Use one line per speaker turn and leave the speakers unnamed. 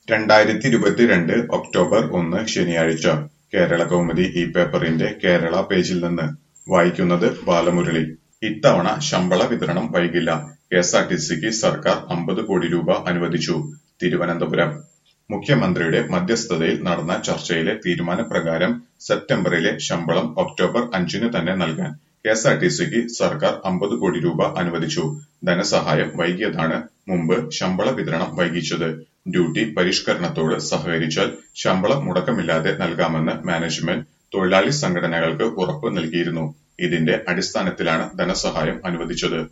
രണ്ടായിരത്തി ഇരുപത്തിരണ്ട് ഒക്ടോബർ ഒന്ന് ശനിയാഴ്ച കേരള കൗമുദി ഈ പേപ്പറിന്റെ കേരള പേജിൽ നിന്ന് വായിക്കുന്നത് ബാലമുരളി ഇത്തവണ ശമ്പള വിതരണം വൈകില്ല കെഎസ്ആർടിസിക്ക് സർക്കാർ അമ്പത് കോടി രൂപ അനുവദിച്ചു തിരുവനന്തപുരം മുഖ്യമന്ത്രിയുടെ മധ്യസ്ഥതയിൽ നടന്ന ചർച്ചയിലെ തീരുമാനപ്രകാരം സെപ്റ്റംബറിലെ ശമ്പളം ഒക്ടോബർ അഞ്ചിന് തന്നെ നൽകാൻ കെഎസ്ആർടിസിക്ക് സർക്കാർ അമ്പത് കോടി രൂപ അനുവദിച്ചു ധനസഹായം വൈകിയതാണ് മുമ്പ് ശമ്പള വിതരണം വൈകിച്ചത് ഡ്യൂട്ടി പരിഷ്കരണത്തോട് സഹകരിച്ചാൽ ശമ്പളം മുടക്കമില്ലാതെ നൽകാമെന്ന് മാനേജ്മെന്റ് തൊഴിലാളി സംഘടനകൾക്ക് ഉറപ്പ് നൽകിയിരുന്നു ഇതിന്റെ അടിസ്ഥാനത്തിലാണ് ധനസഹായം അനുവദിച്ചത്